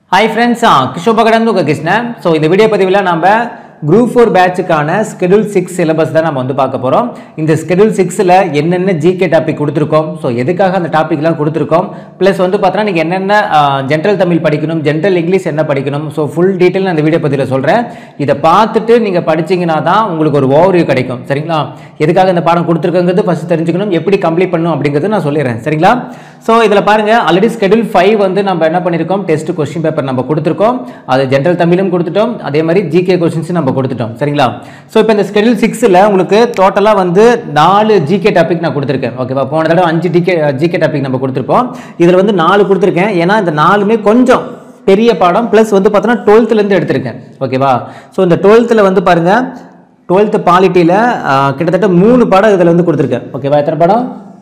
hi friends கிஷோபகடன் உங்கள் Krishnan so இந்த video பதிவில் நம்ம குரூப் ஃபோர் பேட்சுக்கான ஸ்கெடியூல் சிக்ஸ் சிலபஸ் தான் நம்ம வந்து பார்க்க போகிறோம் இந்த ஸ்கெடியூல் சிக்ஸில் என்னென்ன ஜிகே டாபிக் கொடுத்துருக்கோம் ஸோ எதுக்காக அந்த டாபிக்லாம் கொடுத்துருக்கோம் ப்ளஸ் வந்து பார்த்தோன்னா நீங்கள் என்னென்ன ஜென்ரல் தமிழ் படிக்கணும் ஜென்ரல் இங்கிலீஷ் என்ன படிக்கணும் ஸோ ஃபுல் டீட்டெயில் நான் இந்த வீடியோ பதிவில் சொல்கிறேன் இதை பார்த்துட்டு நீங்கள் படிச்சீங்கன்னா தான் உங்களுக்கு ஒரு ஓவர்வியூ கிடைக்கும் சரிங்களா எதுக்காக இந்த பாடம் கொடுத்துருக்கங்கிறது ஃபஸ்ட் தெரிஞ்சுக்கணும் எப்படி கம்ப்ளீட் பண்ணணும் அப்படிங்கிறது நான் சொல்லிடுறேன் சரிங்களா ஸோ இதில் பாருங்கள் ஆல்ரெடி ஸ்கெடியூல் ஃபைவ் வந்து நம்ம என்ன பண்ணியிருக்கோம் டெஸ்ட் கொஸ்டின் பேப்பர் நம்ம கொடுத்துருக்கோம் அது ஜென்ரல் தமிழும் கொடுத்துட்டோம் அதே மாதிரி ஜிகே கொஸ்டின்ஸ் நம்ம கொடுத்துட்டோம் சரிங்களா ஸோ இப்போ இந்த ஸ்கெடியூல் சிக்ஸில் உங்களுக்கு டோட்டலாக வந்து நாலு ஜிகே டாபிக் நான் கொடுத்துருக்கேன் ஓகேவா போன தடவை அஞ்சு ஜிகே ஜிகே டாபிக் நம்ம கொடுத்துருப்போம் இதில் வந்து நாலு கொடுத்துருக்கேன் ஏன்னா இந்த நாலுமே கொஞ்சம் பெரிய பாடம் ப்ளஸ் வந்து பார்த்தோன்னா டுவெல்த்துலேருந்து எடுத்திருக்கேன் ஓகேவா ஸோ இந்த டுவெல்த்தில் வந்து பாருங்கள் டுவெல்த்து பாலிட்டியில் கிட்டத்தட்ட மூணு பாடம் இதில் வந்து கொடுத்துருக்கேன் ஓகேவா எத்தனை பாடம்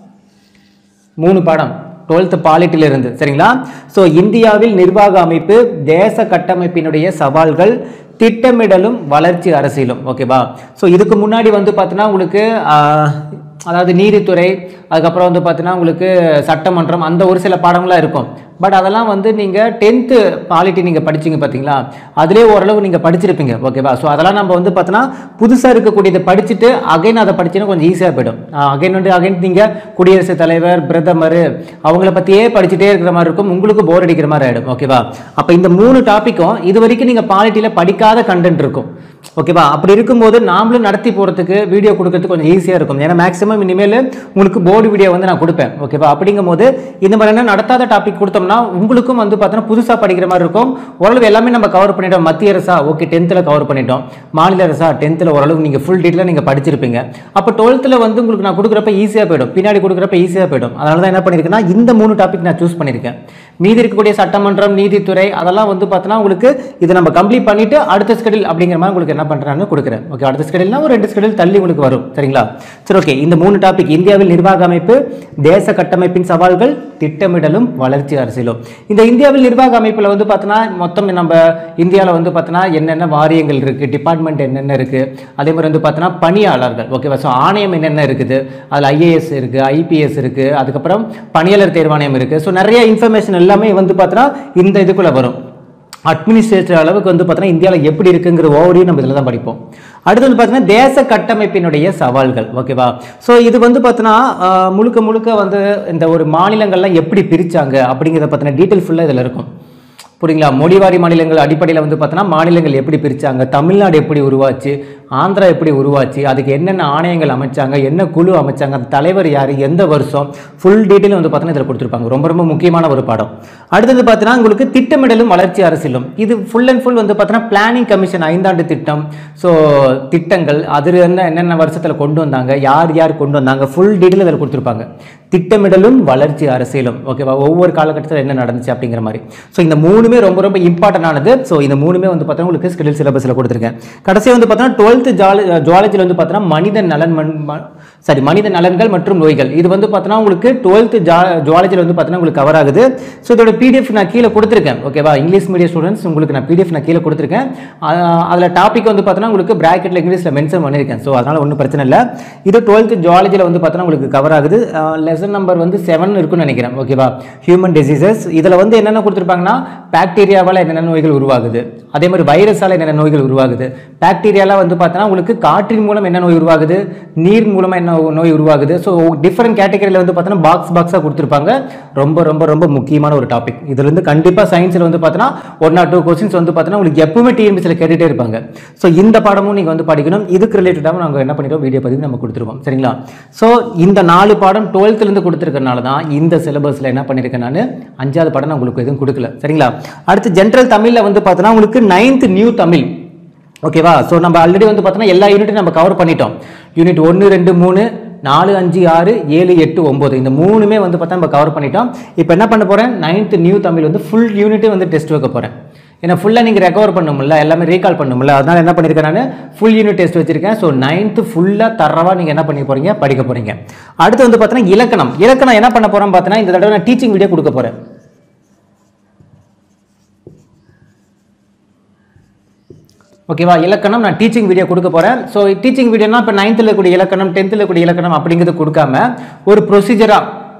மூணு பாடம் டுவெல்த்து பாலிட்டில இருந்து சரிங்களா ஸோ இந்தியாவில் நிர்வாக அமைப்பு தேச கட்டமைப்பினுடைய சவால்கள் திட்டமிடலும் வளர்ச்சி அரசியலும் ஓகேவா ஸோ இதுக்கு முன்னாடி வந்து பார்த்தீங்கன்னா உங்களுக்கு ஆஹ், அதாவது நீதித்துறை அதுக்கப்புறம் வந்து பார்த்தீங்கன்னா உங்களுக்கு சட்டமன்றம் அந்த ஒரு சில பாடங்கள்லாம் இருக்கும் பட் அதெல்லாம் வந்து நீங்கள் டென்த்து பாலிட்டி நீங்கள் படிச்சீங்க பார்த்தீங்களா அதிலே ஓரளவு நீங்கள் படிச்சிருப்பீங்க ஓகேவா ஸோ அதெல்லாம் நம்ம வந்து பார்த்தோன்னா புதுசாக இருக்கக்கூடியதை படிச்சுட்டு அகைன் அதை படிச்சீங்கன்னா கொஞ்சம் ஈஸியாக போயிடும் அகைன் வந்து அகைன் நீங்கள் குடியரசுத் தலைவர் பிரதமர் அவங்கள பற்றியே படிச்சுட்டே இருக்கிற மாதிரி இருக்கும் உங்களுக்கு போர் அடிக்கிற மாதிரி ஆகிடும் ஓகேவா அப்போ இந்த மூணு டாப்பிக்கும் இது வரைக்கும் நீங்கள் பாலிட்டியில் படிக்காத கண்டென்ட் இருக்கும் ஓகேவா அப்படி இருக்கும்போது நாமளும் நடத்தி போகிறதுக்கு வீடியோ கொடுக்கறதுக்கு கொஞ்சம் ஈஸியாக இருக்கும் ஏன்னா மேக்ஸிமம் இனிமேல் உங்களுக்கு போர்டு வீடியோ வந்து நான் கொடுப்பேன் ஓகேவா அப்படிங்கும்போது இந்த மாதிரியான நடத்தாத டாபிக் கொடுத்தோம்னா உங்களுக்கும் வந்து பார்த்தோன்னா புதுசாக படிக்கிற மாதிரி இருக்கும் ஓரளவு எல்லாமே நம்ம கவர் பண்ணிட்டோம் மத்திய அரசா ஓகே டென்த்தில் கவர் பண்ணிட்டோம் மாநில அரசா டென்த்தில் ஓரளவு நீங்கள் ஃபுல் டீட்டெயிலாக நீங்கள் படிச்சிருப்பீங்க அப்போ டுவெல்த்தில் வந்து உங்களுக்கு நான் கொடுக்குறப்ப ஈஸியாக போயிடும் பின்னாடி கொடுக்குறப்ப ஈஸியாக போயிடும் அதனால தான் என்ன பண்ணியிருக்கேன்னா இந்த மூணு டாபிக் நான் சூஸ் பண்ணியிருக்கேன் மீதி இருக்கக்கூடிய சட்டமன்றம் நீதித்துறை அதெல்லாம் வந்து பார்த்தோன்னா உங்களுக்கு இதை நம்ம கம்ப்ளீட் பண்ணிட்டு அடுத்த ஸ்கெடியூல் அப்படிங்கிற மாதிரி உங்களுக்கு என்ன பண்ணுறான்னு கொடுக்குறேன் ஓகே அடுத்த ஸ்கெடியூல்னா ஒரு ரெண்டு ஸ்கெடியூல் தள்ளி உங்களுக்கு வரும் சரிங்களா சரி ஓகே இந்த மூணு டாபிக் இந்தியாவில் நிர்வாக அமைப்பு தேச கட்டமைப்பின் சவால்கள் திட்டமிடலும் வளர்ச்சி அரசியலும் இந்த இந்தியாவில் நிர்வாக அமைப்பில் வந்து பார்த்தோன்னா மொத்தம் நம்ம இந்தியாவில் வந்து பார்த்தோன்னா என்னென்ன வாரியங்கள் இருக்குது டிபார்ட்மெண்ட் என்னென்ன இருக்குது அதே மாதிரி வந்து பார்த்தோன்னா பணியாளர்கள் ஓகேவா ஸோ ஆணையம் என்னென்ன இருக்குது அதில் ஐஏஎஸ் இருக்குது ஐபிஎஸ் இருக்குது அதுக்கப்புறம் பணியாளர் தேர்வாணையம் இருக்குது ஸோ நிறைய இன்ஃபர்மேஷன் எல்லாமே வந்து பார்த்தோன்னா இந்த இதுக்குள்ளே வரும் அட்மினிஸ்ட்ரேட்டிவ் அளவுக்கு வந்து பார்த்தோன்னா இந்தியாவில் எப்படி இருக்குங்கிற ஓவரையும் நம்ம இதில் தான் படிப்போம் அடுத்து வந்து பார்த்தீங்கன்னா தேச கட்டமைப்பினுடைய சவால்கள் ஓகேவா ஸோ இது வந்து பார்த்தோன்னா ஆஹ், முழுக்க முழுக்க வந்து இந்த ஒரு மாநிலங்கள்லாம் எப்படி பிரிச்சாங்க அப்படிங்கிறத பற்றின டீட்டெயில் ஃபுல்லாக இதில் இருக்கும் புரியுங்களா மொழிவாரி மாநிலங்கள் அடிப்படையில் வந்து பார்த்தோன்னா மாநிலங்கள் எப்படி பிரிச்சாங்க தமிழ்நாடு எப்படி உருவாச்சு ஆந்திரா எப்படி உருவாச்சு அதுக்கு என்னென்ன ஆணையங்கள் அமைச்சாங்க என்ன குழு அமைச்சாங்க அந்த தலைவர் யார் எந்த வருஷம் ஃபுல் டீட்டெயில் வந்து பார்த்தோன்னா இதில் கொடுத்துருப்பாங்க ரொம்ப ரொம்ப முக்கியமான ஒரு பாடம் அடுத்தது பார்த்தீங்கன்னா உங்களுக்கு திட்டமிடலும் வளர்ச்சி அரசியலும் இது ஃபுல் அண்ட் ஃபுல் வந்து பார்த்தோன்னா பிளானிங் கமிஷன் ஐந்தாண்டு திட்டம் ஸோ திட்டங்கள் அது என்ன என்னென்ன வருஷத்தில் கொண்டு வந்தாங்க யார் யார் கொண்டு வந்தாங்க ஃபுல் டீட்டெயில் இதில் கொடுத்துருப்பாங்க திட்டமிடலும் வளர்ச்சி அரசியலும் ஓகேவா ஒவ்வொரு காலகட்டத்தில் என்ன நடந்துச்சு அப்படிங்கிற மாதிரி ஸோ இந்த மூணுமே ரொம்ப ரொம்ப இம்பார்ட்டன்ட் ஆனது ஸோ இந்த மூணுமே வந்து பார்த்தா உங்களுக்கு ஸ்கெடியூல் சிலபஸில் கொடுத்துருக்கேன் கடைசியாக வந்து பார்த்தோன்னா டுவெல்த்து ஜாலி ஜுவாலஜியில் வந்து பார்த்தோன்னா மனித நலன் சாரி மனித நலன்கள் மற்றும் நோய்கள் இது வந்து பார்த்தோன்னா உங்களுக்கு டுவெல்த்து ஜா ஜுவாலஜியில் வந்து பார்த்தோன்னா உங்களுக்கு கவர் ஆகுது ஸோ இதோட பிடிஎஃப் நான் கீழே கொடுத்துருக்கேன் ஓகேவா இங்கிலீஷ் மீடியம் ஸ்டூடெண்ட்ஸ் உங்களுக்கு நான் பிடிஎஃப் நான் கீழே கொடுத்துருக்கேன் அதில் டாபிக் வந்து பார்த்தோன்னா உங்களுக்கு பிராக்கெட்டில் இங்கிலீஷில் மென்ஷன் பண்ணியிருக்கேன் ஸோ அதனால் ஒன்றும் பிரச்சனை இல்லை இது டுவெல்த்து ஜுவாலஜியில் வந்து பார்த்தோன்னா உங்களுக்கு கவர் ஆகுது லெசன் நம்பர் வந்து செவன் இருக்குன்னு நினைக்கிறேன் ஓகேவா ஹியூமன் டிசீசஸ் இதில் வந்து என்னென்ன கொடுத்துருப்பாங்கன்னா பாக்டீரியாவால் என்னென்ன நோய்கள் உருவாகுது அதே மாதிரி வைரஸால் என்னென்ன நோய்கள் உருவாகுது பாக்டீரியாலாம் வந்து பார்த்தோன்னா உங்களுக்கு காற்றின் மூலம் என்ன நோய் உருவாகுது நீர் மூலமாக என்ன நோய் உருவாகுது ஸோ டிஃப்ரெண்ட் கேட்டகரியில் வந்து பார்த்தோன்னா பாக்ஸ் பாக்ஸாக கொடுத்துருப்பாங்க ரொம்ப ரொம்ப ரொம்ப முக்கியமான ஒரு டாபிக் இதுல இருந்து கண்டிப்பாக சயின்ஸில் வந்து பார்த்தோன்னா ஒன் ஆர் டூ கொஸ்டின்ஸ் வந்து பார்த்தோன்னா உங்களுக்கு எப்பவுமே டிஎன்பிசியில் கேட்டுகிட்டே இருப்பாங்க ஸோ இந்த பாடமும் நீங்கள் வந்து படிக்கணும் இதுக்கு ரிலேட்டடாகவும் நாங்கள் என்ன பண்ணிட்டோம் வீடியோ பதிவு நம்ம கொடுத்துருவோம் சரிங்களா ஸோ இந்த நாலு பாடம் டுவெல்த்துலேருந்து கொடுத்துருக்கனால தான் இந்த சிலபஸில் என்ன பண்ணியிருக்கேன் நான் அஞ்சாவது பாடம் நான் உங்களுக்கு எதுவும் கொடுக்கல சரிங்களா அடுத்து ஜென்ரல் தமிழில் வந்து பார்த்தோன்னா உங்களுக்கு நைன்த் நியூ தமிழ் ஓகேவா ஸோ நம்ம ஆல்ரெடி வந்து பார்த்தோன்னா எல்லா யூனிட்டும் நம்ம கவர் பண்ணிட்டோம் யூனிட் ஒன்று ரெண்டு மூணு நாலு அஞ்சு ஆறு ஏழு எட்டு ஒம்பது இந்த மூணுமே வந்து பார்த்தா நம்ம கவர் பண்ணிட்டோம் இப்போ என்ன பண்ண போகிறேன் நைன்த் நியூ தமிழ் வந்து ஃபுல் யூனிட்டே வந்து டெஸ்ட் வைக்க போகிறேன் ஏன்னா ஃபுல்லாக நீங்கள் ரெக்கவர் பண்ணணும்ல எல்லாமே ரீகால் பண்ணணும்ல அதனால் என்ன பண்ணியிருக்கேன் நான் ஃபுல் யூனிட் டெஸ்ட் வச்சிருக்கேன் ஸோ நைன்த்து ஃபுல்லாக தரவாக நீங்கள் என்ன பண்ணி போகிறீங்க படிக்க போகிறீங்க அடுத்து வந்து பார்த்தீங்கன்னா இலக்கணம் இலக்கணம் என்ன பண்ண போகிறோம் பார்த்தீங்கன்னா இந்த தடவை நான் டீச்சிங் வீடியோ கொடுக்க போகிறேன் ஓகேவா இலக்கணம் நான் டீச்சிங் வீடியோ கொடுக்க போகிறேன் ஸோ டீச்சிங் வீடியோனா இப்போ நைன்த்தில் இருக்கக்கூடிய இலக்கணம் டென்த்தில் இருக்கக்கூடிய இலக்கணம் அப்படிங்கிறது கொடுக்காம ஒரு ப்ரொசீஜராக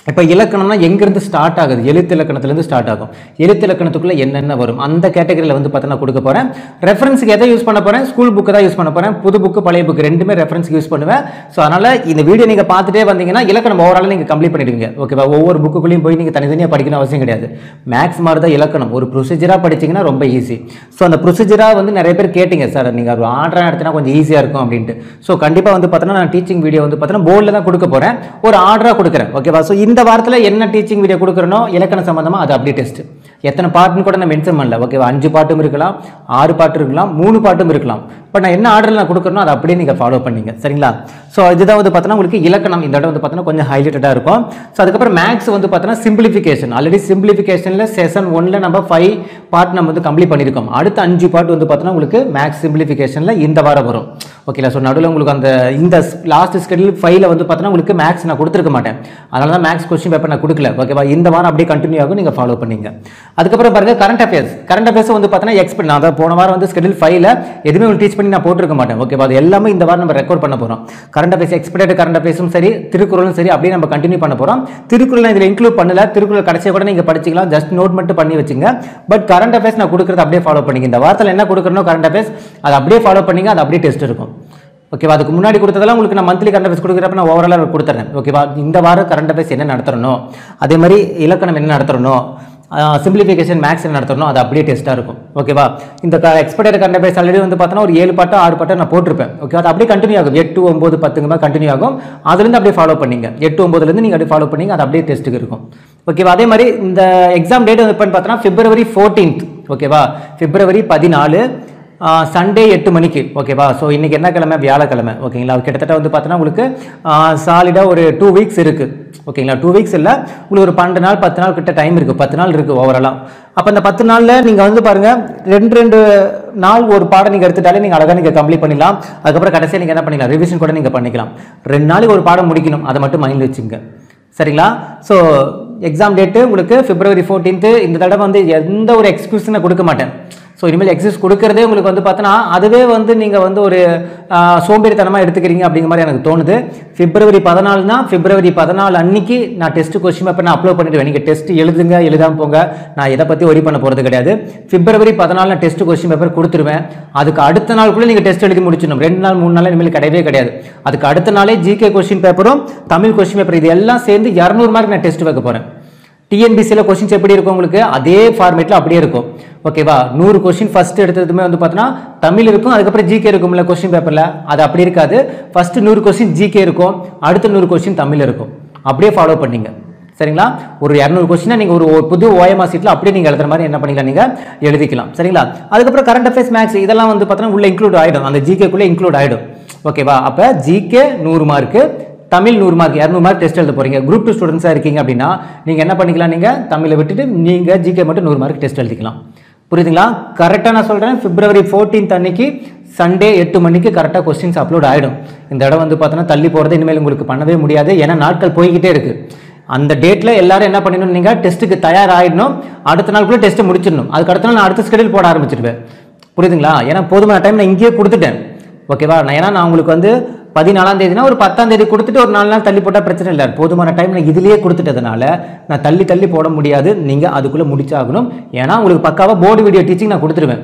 இப்போ இலக்கணம்னா எங்கேருந்து ஸ்டார்ட் ஆகுது எழுத்து இலக்கணத்துலேருந்து ஸ்டார்ட் ஆகும் எழுத்து இலக்கணத்துக்குள்ளே என்னென்ன வரும் அந்த கேட்டகரியில் வந்து பார்த்தா நான் கொடுக்க போகிறேன் ரெஃபரன்ஸுக்கு எதை யூஸ் பண்ண போகிறேன் ஸ்கூல் புக்கு தான் யூஸ் பண்ண போகிறேன் புது புக்கு பழைய புக்கு ரெண்டுமே ரெஃபரன்ஸ்க்கு யூஸ் பண்ணுவேன் ஸோ அதனால் இந்த வீடியோ நீங்கள் பார்த்துட்டே வந்தீங்கன்னா இலக்கணம் ஓவரால் நீங்கள் கம்ப்ளீட் பண்ணிடுவீங்க ஓகேவா ஒவ்வொரு புக்குக்குள்ளேயும் போய் நீங்கள் தனித்தனியாக படிக்கணும் அவசியம் கிடையாது மேக்ஸ் மாதிரி தான் இலக்கணம் ஒரு ப்ரொசீஜராக படிச்சீங்கன்னா ரொம்ப ஈஸி ஸோ அந்த ப்ரொசீஜராக வந்து நிறைய பேர் கேட்டிங்க சார் நீங்கள் ஒரு ஆர்டராக நடத்தினா கொஞ்சம் ஈஸியாக இருக்கும் அப்படின்ட்டு ஸோ கண்டிப்பாக வந்து பார்த்தோன்னா நான் டீச்சிங் வீடியோ வந்து பார்த்தோன்னா போர்டில் தான் கொடுக்க போகிறேன் ஒரு ஆர்டராக கொடுக்குறேன் ஓகேவா ஸோ இந்த வாரத்தில் என்ன டீச்சிங் வீடியோ கொடுக்குறனோ இலக்கண சம்மந்தமாக அது அப்படியே டெஸ்ட் எத்தனை பாட்டுன்னு கூட நான் மென்ஷன் பண்ணல ஓகேவா அஞ்சு பாட்டும் இருக்கலாம் ஆறு பாட்டு இருக்கலாம் மூணு பாட்டும் இருக்கலாம் பட் நான் என்ன ஆர்டரில் நான் கொடுக்குறனோ அதை அப்படியே நீங்கள் ஃபாலோ பண்ணீங்க சரிங்களா ஸோ இதுதான் வந்து பார்த்தோன்னா உங்களுக்கு இலக்கணம் இந்த இடம் வந்து பார்த்தோன்னா கொஞ்சம் ஹைலைட்டடாக இருக்கும் ஸோ அதுக்கப்புறம் மேக்ஸ் வந்து பார்த்தோன்னா சிம்பிளிஃபிகேஷன் ஆல்ரெடி சிம்பிளிஃபிகேஷனில் செஷன் ஒன்ல நம்ம ஃபைவ் பார்ட் நம்ம வந்து கம்ப்ளீட் பண்ணியிருக்கோம் அடுத்த அஞ்சு பார்ட் வந்து பார்த்தோன்னா உங்களுக்கு மேக்ஸ் சிம்பிளிஃபிகேஷனில் இந்த வாரம் வரும் ஓகேங்களா ஸோ நடுவில் உங்களுக்கு அந்த இந்த லாஸ்ட் ஸ்கெடியூல் ஃபைவ்ல வந்து பார்த்தோன்னா உங்களுக்கு மேக்ஸ் நான் கொடுத்துருக்க மாட்டேன் அதனால தான் மேக்ஸ் கொஸ்டின் பேப்பர் நான் கொடுக்கல ஓகேவா இந்த வாரம் அப்படியே கண்டினியூ ஆகும் நீங்கள் ஃபாலோ பண்ணீங்க அதுக்கப்புறம் பாருங்க கரண்ட் அஃபேர்ஸ் கரண்ட் அஃபேர்ஸ் வந்து பார்த்தோன்னா எக்ஸ்பெக்ட் நான் அதான் போன வாரம் வந்து ஸ்கெடியூல் ஃபைவ்ல எதுவுமே உங்களுக்கு டீச் பண்ணி நான் போட்டிருக்க மாட்டேன் ஓகேவா அது எல்லாமே இந்த வாரம் நம்ம ரெக்கார்ட் பண்ண போகிறோம் கரண்ட் அஃபேர்ஸ் எக்ஸ்பெக்டட் கரண்ட் அஃபேர்ஸும் சரி திருக்குறளும் சரி அப்படியே நம்ம கண்டினியூ பண்ண போகிறோம் திருக்குறள் நான் இதில் இன்க்ளூட் பண்ணல திருக்குறள் கடைசியாக கூட நீங்கள் படிச்சிக்கலாம் ஜஸ்ட் நோட் மட்டும் பண்ணி வச்சுங்க பட் கரண்ட் அஃபேர்ஸ் நான் கொடுக்குறது அப்படியே ஃபாலோ பண்ணிங்க இந்த வாரத்தில் என்ன கொடுக்குறனோ கரண்ட் அஃபேர்ஸ் அதை அப்படியே ஃபாலோ பண்ணீங்க அது அப்படியே டெஸ்ட் இருக்கும் ஓகேவா அதுக்கு முன்னாடி கொடுத்ததெல்லாம் உங்களுக்கு நான் மந்த்லி கரண்ட் அஃபேர்ஸ் கொடுக்குறப்ப நான் ஓவராலாக கொடுத்துறேன் ஓகேவா இந்த வாரம் கரண்ட் அஃபேர்ஸ் என்ன நடத்தணும் அதே மாதிரி இலக்கணம் என்ன நடத்தணும் சிம்பிளிஃபிகேஷன் மேக்ஸ் என்ன நடத்தணும் அது அப்படியே டெஸ்ட்டாக இருக்கும் ஓகேவா இந்த எக்ஸ்பெக்டட் கரண்ட் அஃபேர்ஸ் ஆல்ரெடி வந்து பார்த்தோன்னா ஒரு ஏழு பாட்டோ ஆறு பாட்டோ நான் போட்டிருப்பேன் ஓகே அது அப்படியே கண்டினியூ ஆகும் எட்டு ஒம்பது பத்துங்க மாதிரி கண்டினியூ ஆகும் அதுலேருந்து அப்படியே ஃபாலோ பண்ணீங்க எட்டு ஒம்பதுலேருந்து நீங்கள் அப்படியே ஃபாலோ பண்ணீங்க அது அப்படியே டெஸ்ட்டுக்கு இருக்கும் ஓகேவா அதே மாதிரி இந்த எக்ஸாம் டேட் வந்து எப்போன்னு பார்த்தோன்னா பிப்ரவரி ஃபோர்டீன்த் ஓகேவா பிப்ரவரி பதினாலு சண்டே எட்டு மணிக்கு ஓகேவா ஸோ இன்றைக்கி என்ன கிழமை வியாழக்கிழமை ஓகேங்களா கிட்டத்தட்ட வந்து பார்த்தோன்னா உங்களுக்கு சாலிடாக ஒரு டூ வீக்ஸ் இருக்குது ஓகேங்களா டூ வீக்ஸ் இல்லை உங்களுக்கு ஒரு பன்னெண்டு நாள் பத்து நாள் கிட்ட டைம் இருக்குது பத்து நாள் இருக்குது ஓவராலாக அப்போ அந்த பத்து நாளில் நீங்கள் வந்து பாருங்கள் ரெண்டு ரெண்டு நாள் ஒரு பாடம் நீங்கள் எடுத்துட்டாலே நீங்கள் அழகாக நீங்கள் கம்ப்ளீட் பண்ணிடலாம் அதுக்கப்புறம் கடைசியாக நீங்கள் என்ன பண்ணிக்கலாம் ரிவிஷன் கூட நீங்கள் பண்ணிக்கலாம் ரெண்டு நாளைக்கு ஒரு பாடம் முடிக்கணும் அதை மட்டும் மைண்டில் வச்சுங்க சரிங்களா ஸோ எக்ஸாம் டேட்டு உங்களுக்கு பிப்ரவரி ஃபோர்டீன்த்து இந்த தடவை வந்து எந்த ஒரு எக்ஸ்கியூஸும் நான் கொடுக்க மாட்டேன் ஸோ இனிமேல் எக்ஸஸ் கொடுக்கறதே உங்களுக்கு வந்து பார்த்தோன்னா அதுவே வந்து நீங்கள் வந்து ஒரு சோம்பேறித்தனமாக எடுத்துக்கிறீங்க அப்படிங்கிற மாதிரி எனக்கு தோணுது பிப்ரவரி பதினாலுனா பிப்ரவரி பதினாலு அன்னைக்கு நான் டெஸ்ட் கொஸ்டின் பேப்பர் நான் அப்லோட் பண்ணிடுவேன் நீங்கள் டெஸ்ட் எழுதுங்க எழுதாமல் போங்க நான் இதை பற்றி ஒரி பண்ண போகிறது கிடையாது பிப்ரவரி பதினாலு நான் டெஸ்ட் கொஸ்டின் பேப்பர் கொடுத்துருவேன் அதுக்கு அடுத்த நாளுக்குள்ளே நீங்கள் டெஸ்ட் எழுதி முடிச்சிடணும் ரெண்டு நாள் மூணு நாள் இனிமேல் கிடையவே கிடையாது அதுக்கு அடுத்த நாளே ஜிகே கொஸ்டின் பேப்பரும் தமிழ் கொஸ்டின் பேப்பர் இது எல்லாம் சேர்ந்து இரநூறு மார்க் நான் டெஸ்ட் வைக்க போகிறேன் டிஎன்பிசியில் கொஸ்டின்ஸ் எப்படி இருக்கும் உங்களுக்கு அதே ஃபார்மேட்டில் அப்படியே இருக்கும் ஓகேவா நூறு கொஸ்டின் ஃபர்ஸ்ட் எடுத்ததுமே வந்து பார்த்தோன்னா தமிழ் இருக்கும் அதுக்கப்புறம் ஜிகே இருக்கும்ல கொஸ்டின் பேப்பரில் அது அப்படி இருக்காது ஃபர்ஸ்ட் நூறு கொஸ்டின் ஜிகே இருக்கும் அடுத்த நூறு கொஸ்டின் தமிழ் இருக்கும் அப்படியே ஃபாலோ பண்ணீங்க சரிங்களா ஒரு இரநூறு கொஸ்டினை நீங்கள் ஒரு ஒரு புது ஓஎம்ஆர் சீட்டில் அப்படியே நீங்கள் எழுதுற மாதிரி என்ன பண்ணிக்கலாம் நீங்கள் எழுதிக்கலாம் சரிங்களா அதுக்கப்புறம் கரண்ட் அஃபேர்ஸ் மேக்ஸ் இதெல்லாம் வந்து பார்த்தோன்னா உள்ள இன்க்ளூட் ஆகிடும் அந்த ஜிகேக்குள்ளே இன்க்ளூட் ஆகிடும் ஓகேவா அப்போ ஜிகே நூறு மார்க்கு தமிழ் நூறு மார்க் இரநூறு மார்க் டெஸ்ட் எழுத போறீங்க குரூப் டூ ஸ்டூடெண்ட்ஸாக இருக்கீங்க அப்படின்னா நீங்கள் என்ன பண்ணிக்கலாம் நீங்கள் தமிழை விட்டுட்டு நீங்கள் ஜிகே மட்டும் நூறு மார்க் டெஸ்ட் எழுதிக்கலாம் புரியுதுங்களா கரெக்டாக நான் சொல்கிறேன் பிப்ரவரி ஃபோர்டீன்த் அன்னைக்கு சண்டே எட்டு மணிக்கு கரெக்டாக கொஸ்டின்ஸ் அப்லோட் ஆகிடும் இந்த இடம் வந்து பார்த்தோன்னா தள்ளி போகிறது இனிமேல் உங்களுக்கு பண்ணவே முடியாது ஏன்னா நாட்கள் போய்கிட்டே இருக்குது அந்த டேட்டில் எல்லாரும் என்ன பண்ணணும் நீங்கள் டெஸ்ட்டுக்கு தயாராகிடணும் அடுத்த நாளுக்குள்ளே டெஸ்ட்டை முடிச்சிடணும் அதுக்கு அடுத்த நாள் நான் அடுத்த ஸ்கெடியூல் போட ஆரம்பிச்சிருவேன் புரியுதுங்களா ஏன்னா போதுமான டைம் நான் இங்கேயே கொடுத்துட்டேன் ஓகேவா நான் ஏன்னா நான் உங்களுக்கு வந்து பதினாலாம் தேதினா ஒரு பத்தாம் தேதி கொடுத்துட்டு ஒரு நாலு நாள் தள்ளி போட்டால் பிரச்சனை இல்லை போதுமான டைம் நான் இதுலேயே கொடுத்துட்டதுனால நான் தள்ளி தள்ளி போட முடியாது நீங்கள் அதுக்குள்ளே முடிச்சாகணும் ஏன்னா உங்களுக்கு பக்காவாக போர்டு வீடியோ டீச்சிங் நான் கொடுத்துருவேன்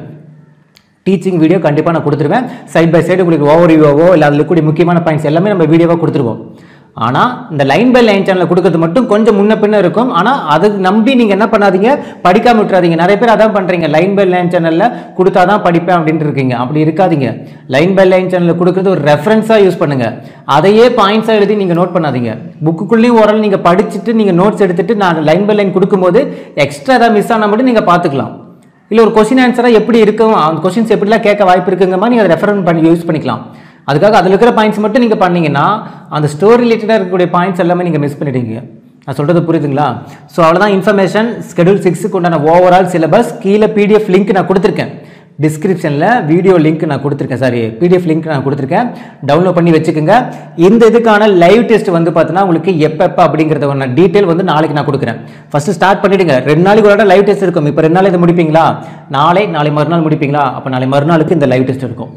டீச்சிங் வீடியோ கண்டிப்பாக நான் கொடுத்துருவேன் சைட் பை சைடு உங்களுக்கு ஓவர் வியூவோ இல்லை அதில் கூடிய முக்கியமான பாயிண்ட்ஸ் எல்லாமே நம்ம வீடியோவாக கொடுத்துருவோம் ஆனால் இந்த லைன் பை லைன் சேனலில் கொடுக்கறது மட்டும் கொஞ்சம் முன்ன பின்ன இருக்கும் ஆனால் அதுக்கு நம்பி நீங்கள் என்ன பண்ணாதீங்க படிக்காம விட்டுறாதீங்க நிறைய பேர் அதான் பண்ணுறீங்க லைன் பை லைன் சேனலில் கொடுத்தா தான் படிப்பேன் அப்படின்ட்டு இருக்கீங்க அப்படி இருக்காதீங்க லைன் பை லைன் சேனலில் கொடுக்குறது ஒரு ரெஃபரன்ஸாக யூஸ் பண்ணுங்க அதையே பாயிண்ட்ஸாக எழுதி நீங்கள் நோட் பண்ணாதீங்க புக்குக்குள்ளேயும் ஓரளவு நீங்கள் படிச்சுட்டு நீங்கள் நோட்ஸ் எடுத்துட்டு நான் லைன் பை லைன் கொடுக்கும்போது எக்ஸ்ட்ரா ஏதாவது மிஸ் ஆனால் மட்டும் நீங்கள் பார்த்துக்கலாம் இல்லை ஒரு கொஸ்டின் ஆன்சராக எப்படி இருக்கும் அந்த கொஸ்டின்ஸ் எப்படிலாம் கேட்க வாய்ப்பு இருக்குங்க மாதிரி நீங்கள் அதை ரெஃபரன் பண்ணி யூஸ் பண்ணிக்கலாம் அதுக்காக அதில் இருக்கிற பாயிண்ட்ஸ் மட்டும் நீங்கள் பண்ணீங்கன்னா அந்த ஸ்டோரி ரிலேட்டடாக இருக்கக்கூடிய பாயிண்ட்ஸ் எல்லாமே நீங்கள் மிஸ் பண்ணிடுவீங்க நான் சொல்கிறது புரியுதுங்களா ஸோ அவ்வளோதான் இன்ஃபர்மேஷன் ஸ்கெடியூல் சிக்ஸுக்கு உண்டான ஓவரால் சிலபஸ் கீழே பிடிஎஃப் லிங்க் நான் கொடுத்துருக்கேன் டிஸ்கிரிப்ஷனில் வீடியோ லிங்க் நான் கொடுத்துருக்கேன் சாரி பிடிஎஃப் லிங்க் நான் கொடுத்துருக்கேன் டவுன்லோட் பண்ணி வச்சுக்கோங்க இந்த இதுக்கான லைவ் டெஸ்ட் வந்து பார்த்தீங்கன்னா உங்களுக்கு எப்போ எப்போ அப்படிங்கிறத நான் டீட்டெயில் வந்து நாளைக்கு நான் கொடுக்குறேன் ஃபஸ்ட்டு ஸ்டார்ட் பண்ணிவிடுங்க ரெண்டு நாளைக்கு ஒரு லைவ் டெஸ்ட் இருக்கும் இப்போ ரெண்டு நாள் இதை முடிப்பீங்களா நாளை நாளை மறுநாள் முடிப்பீங்களா அப்போ நாளை மறுநாளுக்கு இந்த லைவ் டெஸ்ட் இருக்கும்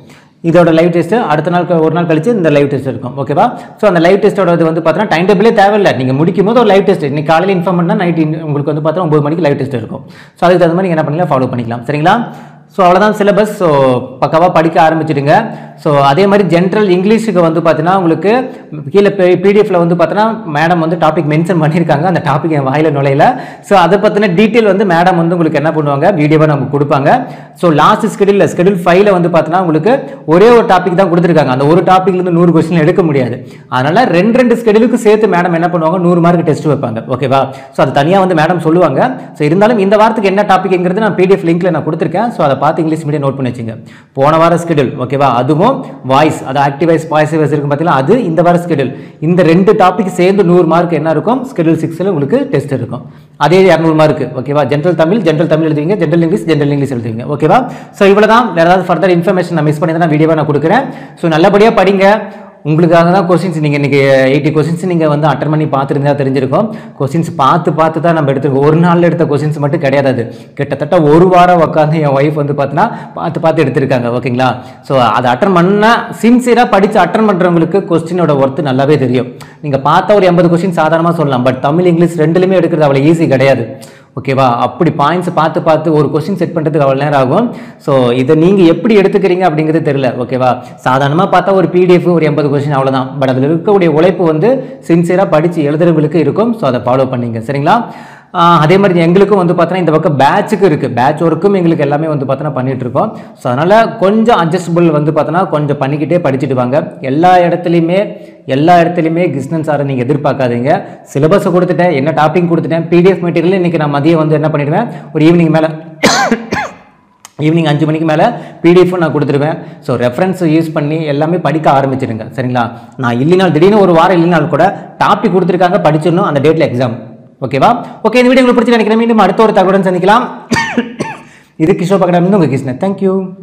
இதோட லைவ் டெஸ்ட் அடுத்த நாள் க- ஒரு நாள் கழிச்சு இந்த லைவ் டெஸ்ட் இருக்கும் ஓகேவா ஸோ அந்த லைவ் டெஸ்ட்டோட இது வந்து பார்த்தீங்கன்னா டைம் டேபிளே தேவையில்லை நீங்கள் முடிக்கும் போது ஒரு லைவ் டெஸ்ட் இன்னைக்கு காலையில் இன்ஃபார்ம் பண்ணால் நைட் உங்களுக்கு வந்து பார்த்தீங்கன்னா ஒம்பது மணிக்கு லைவ் டெஸ்ட் இருக்கும் ஸோ அதுக்கு தகுந்த மாதிரி நீங்கள் என்ன பண்ணலாம் ஃபாலோ பண்ணிக்கலாம் சரிங்களா ஸோ அவ்வளோதான் சிலபஸ் ஸோ பக்காவாக படிக்க ஆரம்பிச்சிடுங்க ஸோ அதே மாதிரி ஜென்ரல் இங்கிலீஷுக்கு வந்து பார்த்தீங்கன்னா உங்களுக்கு கீழே பிடிஎஃப்ல வந்து பார்த்தீங்கன்னா மேடம் வந்து டாபிக் மென்ஷன் பண்ணியிருக்காங்க அந்த டாபிக் என் வாயில நுழையில ஸோ அதை பற்றின டீட்டெயில் வந்து மேடம் வந்து உங்களுக்கு என்ன பண்ணுவாங்க வீடியோவாக நமக்கு கொடுப்பாங்க ஸோ லாஸ்ட் ஸ்கெடியூல் ஸ்கெடியூல் ஃபைவ்ல வந்து பார்த்தீங்கன்னா உங்களுக்கு ஒரே ஒரு டாபிக் தான் கொடுத்துருக்காங்க அந்த ஒரு டாப்பிக்லேருந்து நூறு கொஸ்டின் எடுக்க முடியாது அதனால ரெண்டு ரெண்டு ஸ்கெடியூலுக்கு சேர்த்து மேடம் என்ன பண்ணுவாங்க நூறு மார்க் டெஸ்ட் வைப்பாங்க ஓகேவா ஸோ அது தனியாக வந்து மேடம் சொல்லுவாங்க ஸோ இருந்தாலும் இந்த வாரத்துக்கு என்ன டாபிக்ங்கிறது நான் பிடிஎஃப் லிங்க்ல நான் கொடுத்துருக்கேன் ஸோ அதை பார்த்து இங்கிலீஷ் மீடியம் நோட் பண்ணி வச்சுங்க போன வார ஸ்கெடியூல் ஓகேவா அதுவும் வாய்ஸ் அது ஆக்டிவ் வாய்ஸ் பாசிவ் வாய்ஸ் இருக்கும் பார்த்தீங்களா அது இந்த வார ஸ்கெடியூல் இந்த ரெண்டு டாபிக் சேர்ந்து நூறு மார்க் என்ன இருக்கும் ஸ்கெடியூல் சிக்ஸில் உங்களுக்கு டெஸ்ட் இருக்கும் அதே இரநூறு மார்க் ஓகேவா ஜென்ரல் தமிழ் ஜென்ரல் தமிழ் எழுதுவீங்க ஜென்ரல் இங்கிலீஷ் ஜென்ரல் இங்கிலீஷ் எழுதுவீங்க ஓகேவா ஸோ இவ்வளோ தான் வேறு ஏதாவது ஃபர்தர் இன்ஃபர்மேஷன் நான் மிஸ் பண்ணி தான் வீடியோவை நான் கொடுக்குறேன் ஸோ நல்லபடியாக படிங்க உங்களுக்காக தான் கொஸ்டின்ஸ் நீங்கள் இன்றைக்கி எயிட்டி கொஸ்டின்ஸ் நீங்கள் வந்து அட்டன் பண்ணி பார்த்துருந்தா தெரிஞ்சிருக்கும் கொஸ்டின்ஸ் பார்த்து பார்த்து தான் நம்ம எடுத்துருக்கோம் ஒரு நாளில் எடுத்த கொஸ்டின்ஸ் மட்டும் கிடையாது அது கிட்டத்தட்ட ஒரு வாரம் உட்காந்து என் ஒய்ஃப் வந்து பார்த்தீங்கன்னா பார்த்து பார்த்து எடுத்திருக்காங்க ஓகேங்களா ஸோ அதை அட்டன் பண்ணால் சின்சியராக படித்து அட்டன் பண்ணுறவங்களுக்கு கொஸ்டினோட ஒர்த்து நல்லாவே தெரியும் நீங்கள் பார்த்தா ஒரு எண்பது கொஸ்டின் சாதாரணமாக சொல்லலாம் பட் தமிழ் இங்கிலீஷ் ரெண்டுலையுமே எடுக்கிறது அவ்வளோ ஈஸி கிடையாது ஓகேவா அப்படி பாயிண்ட்ஸ் பார்த்து பார்த்து ஒரு கொஸ்டின் செட் பண்ணுறதுக்கு அவ்வளோ நேரம் ஆகும் ஸோ இதை நீங்கள் எப்படி எடுத்துக்கிறீங்க அப்படிங்கிறது தெரியல ஓகேவா சாதாரணமாக பார்த்தா ஒரு பிடிஎஃப் ஒரு எண்பது கொஸ்டின் அவ்வளோதான் பட் அதில் இருக்கக்கூடிய உழைப்பு வந்து சின்சியராக படித்து எழுதுறவங்களுக்கு இருக்கும் ஸோ அதை ஃபாலோ பண்ணிங்க சரிங்களா ஆஹ் அதே மாதிரி எங்களுக்கும் வந்து பார்த்தோன்னா இந்த பக்கம் பேட்சுக்கு இருக்குது பேட்ச் ஒர்க்கும் எங்களுக்கு எல்லாமே வந்து பார்த்தோன்னா பண்ணிட்டு இருக்கோம் ஸோ அதனால் கொஞ்சம் அட்ஜஸ்டபிள் வந்து பார்த்தோன்னா கொஞ்சம் பண்ணிக்கிட்டே படிச்சுட்டு வாங்க எல்லா இடத்துலையுமே எல்லா இடத்துலையுமே கிஸ்னன் சாரை நீங்கள் எதிர்பார்க்காதீங்க சிலபஸை கொடுத்துட்டேன் என்ன டாபிக் கொடுத்துட்டேன் பிடிஎஃப் மெட்டீரியல் இன்றைக்கி நான் மதியம் வந்து என்ன பண்ணிடுவேன் ஒரு ஈவினிங் மேலே ஈவினிங் அஞ்சு மணிக்கு மேலே பிடிஎஃப்பும் நான் கொடுத்துருவேன் ஸோ ரெஃபரன்ஸ் யூஸ் பண்ணி எல்லாமே படிக்க ஆரம்பிச்சிடுங்க சரிங்களா நான் இல்லைனால் திடீர்னு ஒரு வாரம் இல்லைனாலும் கூட டாபிக் கொடுத்துருக்காங்க படிச்சிடணும் அந்த டேட்டில் எக்ஸாம் ஓகேவா ஓகே இந்த வீடியோ உங்களுக்கு பிடிச்சி நினைக்கிறேன் மீண்டும் அடுத்த ஒரு தகவலுடன் சந்திக்கலாம் இது கிஷோர் பக்கடம் உங்கள் கிருஷ்ணன் தேங்க்யூ